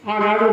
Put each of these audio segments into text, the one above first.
ఆనాడు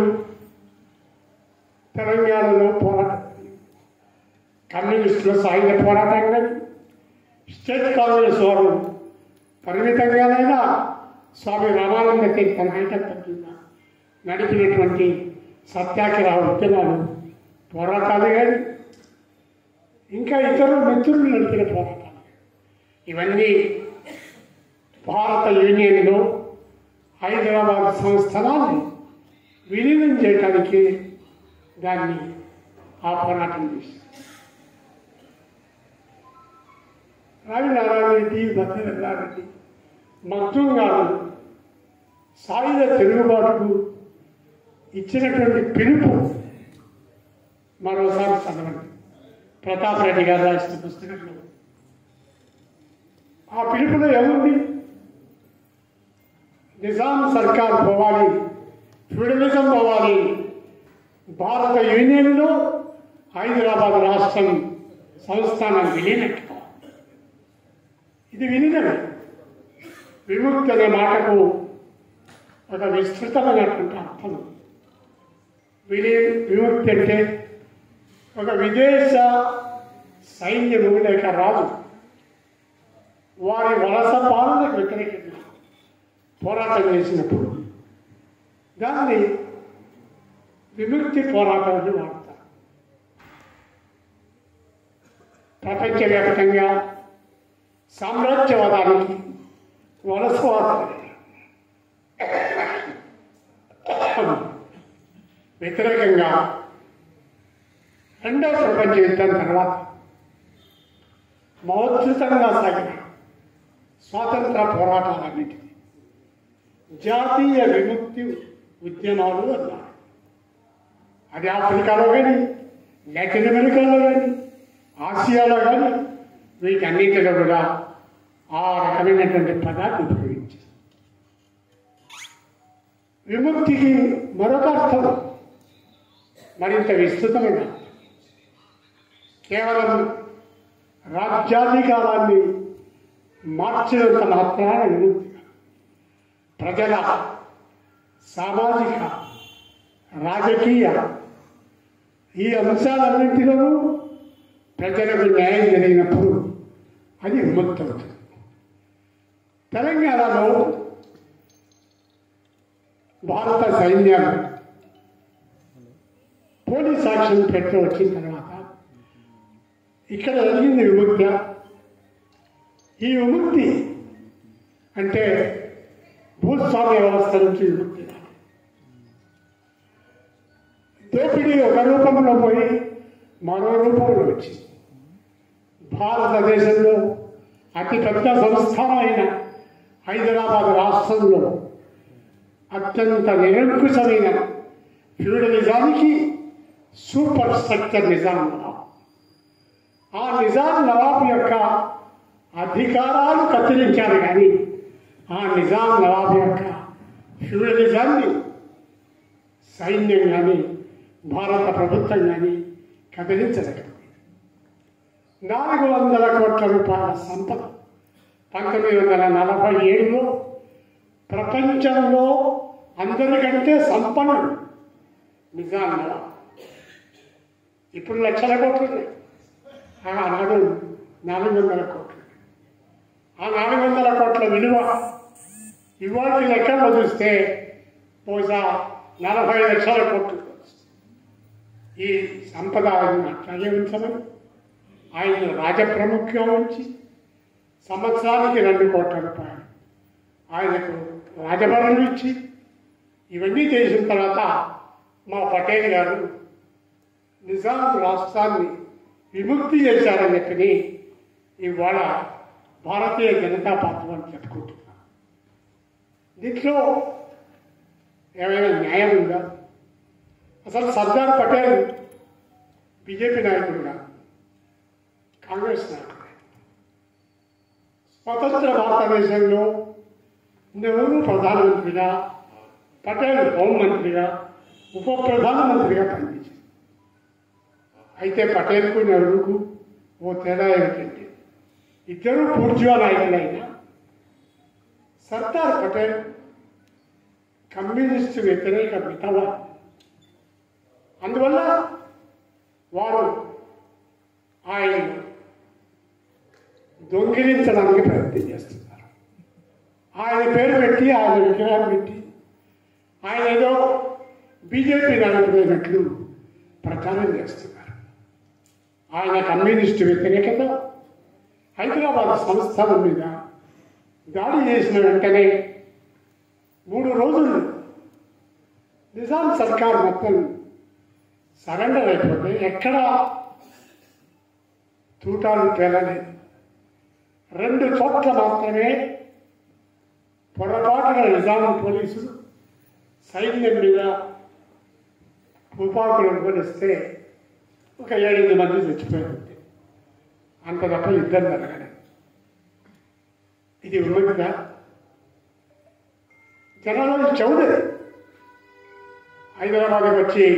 తెలంగాణలో పోరాటం కమ్యూనిస్టుల సాయుధ పోరాటం కానీ స్టేట్ కాంగ్రెస్ వారు పరిమితంగానైనా స్వామి రామానంద తీర్థ నాయకత్వం కింద నడిపినటువంటి సత్యాగ్రహ ఉద్యమాలు పోరాటాలు కానీ ఇంకా ఇతర మిత్రులు నడిపిన పోరాటాలు ఇవన్నీ భారత యూనియన్లో హైదరాబాద్ సంస్థలాన్ని విలీనం చేయడానికి దాన్ని ఆ పోరాటం చేశారు రావి నారాయణ రెడ్డి భద్రరెడ్డి మగ్ధం గారు సాయుధ తిరుగుబాటుకు ఇచ్చినటువంటి పిలుపు మరోసారి చదవండి ప్రతాప్ రెడ్డి గారు రాసిన పుస్తకంలో ఆ పిలుపులో ఏముంది నిజాం సర్కార్ పోవాలి ఫ్యూడలిజం పోవాలి భారత యూనియన్లో హైదరాబాద్ రాష్ట్రం సంస్థానం విలీనట్టుకోవాలి ఇది విలీనమే విముక్తి అనే మాటకు ఒక విస్తృతమైనటువంటి అర్థం విలీ విముక్తి అంటే ఒక విదేశ సైన్యము లేక రాజు వారి వలస పాలనకు వ్యతిరేకంగా పోరాటం చేసినప్పుడు దాన్ని విముక్తి పోరాటాన్ని వాడతారు ప్రపంచవ్యాప్తంగా సామ్రాజ్యవాదానికి వలసవాదానికి వ్యతిరేకంగా రెండవ ప్రపంచ యుద్ధం తర్వాత మహోద్ధృతంగా సాగిన స్వాతంత్ర పోరాటాలన్నిటికీ జాతీయ విముక్తి ఉద్యమాలు అన్నారు అది ఆఫ్రికాలో కానీ లాటిన్ అమెరికాలో కానీ ఆసియాలో కానీ వీటన్నిటిలో కూడా ఆ రకమైనటువంటి పదాన్ని ఉపయోగించారు విముక్తికి మరొక అర్థం మరింత విస్తృతమైన అర్థం. కేవలం రాజ్యాధికారాన్ని మార్చినంత మాత్రాన విముక్తి కాదు. ప్రజల సామాజిక రాజకీయ ఈ అంశాలన్నింటిలోనూ ప్రజలకు న్యాయం జరిగినప్పుడు అది విముక్తి అవుతుంది తెలంగాణలో భారత సైన్యం పోలీస్ యాక్షన్ పెట్టి వచ్చిన తర్వాత ఇక్కడ జరిగింది విముక్తి ఈ విముక్తి అంటే భూస్వామ్య వ్యవస్థ నుంచి విముక్తి దోపిడీ ఒక రూపంలో పోయి మరో రూపంలో వచ్చింది భారతదేశంలో అతి పెద్ద సంస్థానం అయిన హైదరాబాద్ రాష్ట్రంలో అత్యంత నిరంకుశమైన ఫ్యూడలిజానికి సూపర్ స్ట్రక్చర్ నిజాం నవాబ్ ఆ నిజాం నవాబ్ యొక్క అధికారాలు కత్తిరించారు కానీ ఆ నిజాం నవాబ్ యొక్క ఫ్యూడలిజాన్ని సైన్యం కానీ భారత ప్రభుత్వం కానీ కదిలించలేకపోయింది నాలుగు వందల కోట్ల రూపాయల సంపద పంతొమ్మిది వందల నలభై ఏడులో ప్రపంచంలో అందరికంటే సంపన్నుడు నిజాం నవాబ్ ఇప్పుడు లక్షల కోట్లు ఉన్నాయి. ఆనాడు నాలుగు వందల కోట్లు ఆ నాలుగు వందల కోట్ల విలువ ఇవాళ లెక్కలో చూస్తే బహుశా నలభై లక్షల కోట్లు ఈ సంపద ఆయన అట్లాగే ఉంచమని ఆయన రాజప్రముఖ్యం ఉంచి సంవత్సరానికి రెండు కోట్ల రూపాయలు ఆయనకు రాజభరణం ఇచ్చి ఇవన్నీ చేసిన తర్వాత మా పటేల్ గారు నిజాం రాష్ట్రాన్ని విముక్తి చేశారని చెప్పి ఇవాళ భారతీయ జనతా పార్టీ వాళ్ళు చెప్పుకుంటున్నారు దీంట్లో ఏమైనా న్యాయం ఉందా అసలు సర్దార్ పటేల్ బీజేపీ నాయకుడుగా కాంగ్రెస్ నాయకుడు స్వతంత్ర భారతదేశంలో నెహ్రూ ప్రధానమంత్రిగా పటేల్ హోంమంత్రిగా ఉప ప్రధానమంత్రిగా పనిచేశారు అయితే పటేల్కు నెహ్రూకు ఓ తేడా ఏమిటంటే ఇద్దరు పూర్జువా నాయకులైన సర్దార్ పటేల్ కమ్యూనిస్టు వ్యతిరేక విధవ అందువల్ల వారు ఆయన దొంగిలించడానికి ప్రయత్నం చేస్తున్నారు ఆయన పేరు పెట్టి ఆయన విగ్రహం పెట్టి ఆయన ఏదో బీజేపీ నడిపోయినట్లు ప్రచారం చేస్తున్నారు ఆయన కమ్యూనిస్టు వ్యతిరేకత హైదరాబాద్ సంస్థల మీద దాడి చేసిన వెంటనే మూడు రోజులు నిజాం సర్కార్ మొత్తం సరెండర్ అయిపోతే ఎక్కడ తూటాలు పేలలేదు రెండు చోట్ల మాత్రమే పొరపాటున నిజాం పోలీసులు సైన్యం మీద తుపాకులు కొనిస్తే ఒక ఏడెనిమిది మంది చచ్చిపోయింది అంత తప్ప యుద్ధం జరగలేదు ఇది ఉన్నదిగా జనాలు చౌదరి హైదరాబాద్కి వచ్చి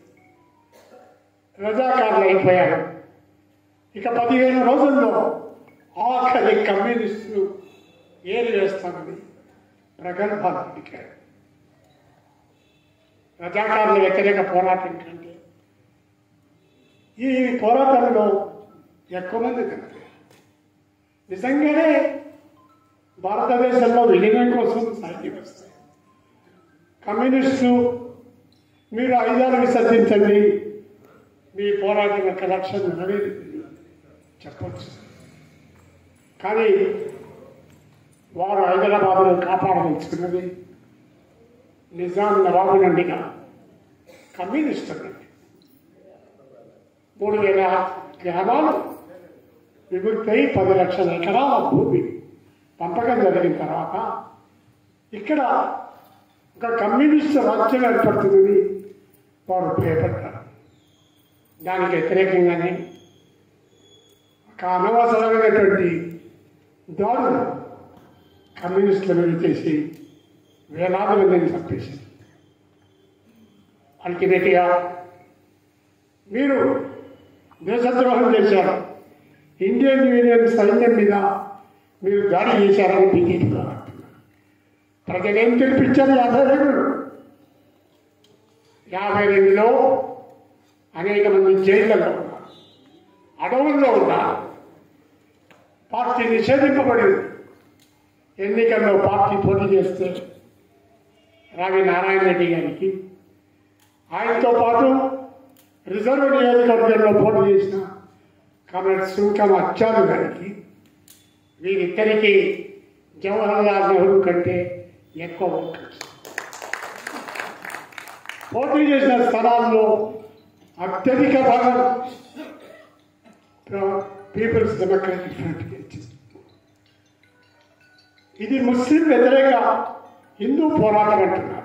రజాకారులు అయిపోయారు ఇక పదిహేను రోజుల్లో ఆఖరి కమ్యూనిస్టులు ఏరి వేస్తామని ప్రగల్భాలు పలికారు రజాకారుల వ్యతిరేక పోరాటం కంటే ఈ పోరాటంలో ఎక్కువ మంది చనిపోయారు నిజంగానే భారతదేశంలో విలీనం కోసం సాధ్యం వస్తాయి కమ్యూనిస్టులు మీరు ఆయుధాలు విసర్జించండి మీ పోరాటం యొక్క లక్ష్యం నెరవేరింది చెప్పచ్చు కానీ వారు హైదరాబాద్ను కాపాడదలుచుకున్నది నిజాం నవాబు నుండిగా కమ్యూనిస్టుల నుండి మూడు వేల గ్రామాలు విముక్తయి పది లక్షల ఎకరాల భూమి పంపకం జరిగిన తర్వాత ఇక్కడ ఒక కమ్యూనిస్ట్ రాజ్యం ఏర్పడుతుందని వారు భయపడ్డారు దానికి వ్యతిరేకంగానే ఒక అనవసరమైనటువంటి దాడులు కమ్యూనిస్టుల మీద చేసి వేలాది మందిని చంపేసింది అల్టిమేట్గా మీరు దేశద్రోహం చేశారు ఇండియన్ యూనియన్ సైన్యం మీద మీరు దాడి చేశారని బీజేపీ అంటున్నారు ప్రజలేం తెలిపించారు యాభై రెండు యాభై రెండులో అనేక మంది జైళ్ళలో ఉన్నారు అడవుల్లో ఉన్నారు పార్టీ నిషేధింపబడింది ఎన్నికల్లో పార్టీ పోటీ చేస్తే రావి నారాయణ రెడ్డి గారికి ఆయనతో పాటు రిజర్వ్ నియోజకవర్గంలో పోటీ చేసిన కామ్రేడ్ సుంకం అచ్చాదు గారికి వీరిద్దరికీ జవహర్లాల్ నెహ్రూ కంటే ఎక్కువ ఓట్లు వచ్చాయి. పోటీ చేసిన స్థలాల్లో అత్యధిక భాగం ప్ర- పీపుల్స్ డెమోక్రటిక్ ఫ్రంట్ గెలిచింది ఇది ముస్లిం వ్యతిరేక హిందూ పోరాటం అంటున్నారు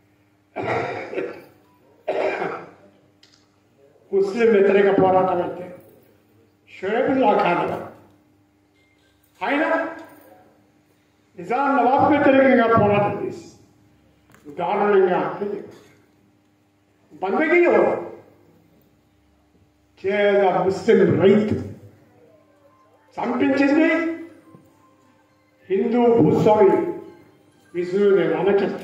ముస్లిం వ్యతిరేక పోరాటం అయితే షోయబుల్లా ఖాన్ గారు. ఆయన నిజాం నవాబ్ వ్యతిరేకంగా పోరాటం చేసి దారుణంగా హత్య చేశారు. బందగీ ఎవరు చేద ముస్లిం రైతు చంపించింది హిందూ భూస్వామి విష్ణువుని రామచంద్ర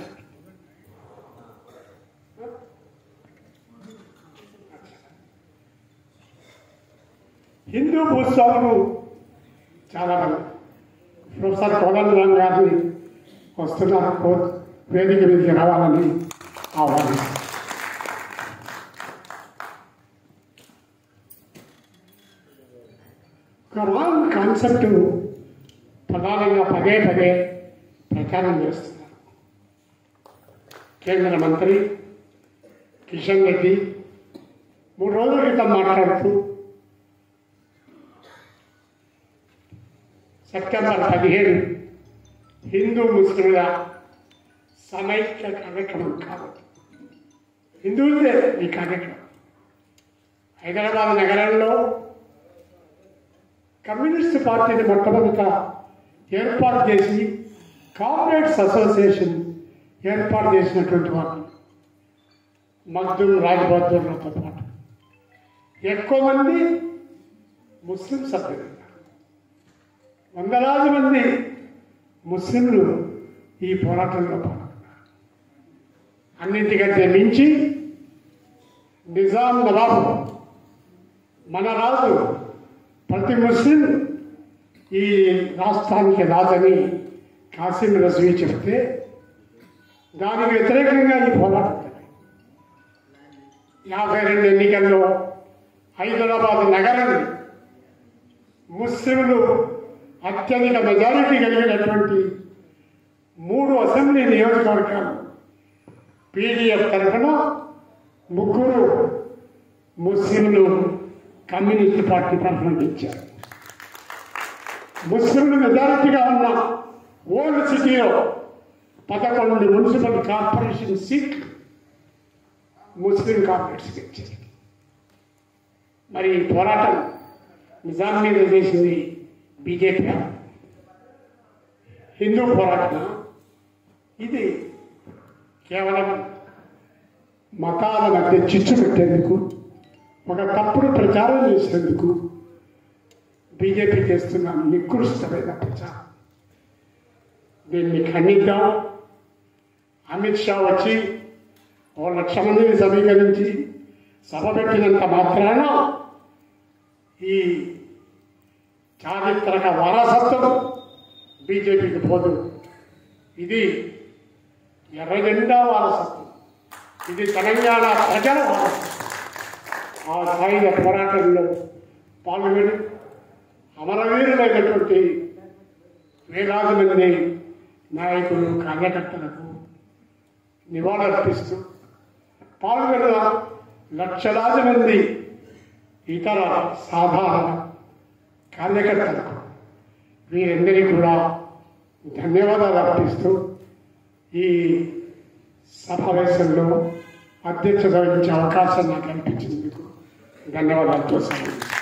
హిందూ భూస్వాములు చాలా మంది ప్రొఫెసర్ కోదండరామ్ గారిని వస్తున్నారు కో- వేదిక మీదకి రావాలని ఆహ్వానిస్తారు ఒక రాంగ్ కాన్సెప్ట్ ప్రధానంగా పదే పదే ప్రచారం చేస్తున్నారు కేంద్ర మంత్రి కిషన్ రెడ్డి మూడు రోజుల క్రితం మాట్లాడుతూ సెప్టెంబర్ పదిహేడు హిందూ ముస్లింల సమైక్య కార్యక్రమం కాబట్టి హిందువులదే ఈ కార్యక్రమం హైదరాబాద్ నగరంలో కమ్యూనిస్ట్ పార్టీని మొట్టమొదట ఏర్పాటు చేసి కామ్రేడ్స్ అసోసియేషన్ ఏర్పాటు చేసినటువంటి వారు మగ్దుల్ రాజ్బహదూర్లతో పాటు ఎక్కువ మంది ముస్లిం సభ్యులు ఉన్నారు. వందలాది మంది ముస్లింలు ఈ పోరాటంలో పాల్గొన్నారు అన్నింటికంటే మించి నిజాం నవాబు మన రాజు ప్రతి ముస్లిం ఈ రాష్ట్రానికి రాజని కాసిం రజవీ చెప్తే దానికి వ్యతిరేకంగా ఈ పోరాటం జరిగింది. యాభై రెండు ఎన్నికల్లో హైదరాబాద్ నగరాన్ని ముస్లింలు అత్యధిక మెజారిటీ కలిగినటువంటి మూడు అసెంబ్లీ నియోజకవర్గాలు పీడిఎఫ్ తరఫున ముగ్గురు ముస్లింలు కమ్యూనిస్ట్ పార్టీ తరఫున ఇచ్చారు ముస్లింలు మెజారిటీగా ఉన్న ఓల్డ్ సిటీలో పదకొండు మున్సిపల్ కార్పొరేషన్ సీట్ ముస్లిం కార్పొరేట్స్కి ఇచ్చారు మరి ఈ పోరాటం నిజాం మీద చేసింది బీజేపీ హిందూ పోరాటం ఇది కేవలం మతాల మధ్య చిచ్చు పెట్టేందుకు ఒక తప్పుడు ప్రచారం చేసేందుకు బీజేపీ చేస్తున్న నికృష్టమైన ప్రచారం దీన్ని ఖండిద్దాం అమిత్ షా వచ్చి ఓ లక్ష మందిని సమీకరించి సభ పెట్టినంత మాత్రాన ఈ చారిత్రక వారసత్వం బీజేపీకి పోదు ఇది ఎర్రజెండా వారసత్వం ఇది తెలంగాణ ప్రజల వారసత్వం ఆ సాయుధ పోరాటంలో పాల్గొని అమరవీరులైనటువంటి వేలాది మంది నాయకులు కార్యకర్తలకు నివాళులర్పిస్తూ పాల్గొన్న లక్షలాది మంది ఇతర సాధారణ కార్యకర్తలకు వీరందరికీ కూడా ధన్యవాదాలు అర్పిస్తూ ఈ సమావేశంలో అధ్యక్షత వహించే అవకాశం నాకు కల్పించినందుకు ధన్యవాదాలతో సెలవు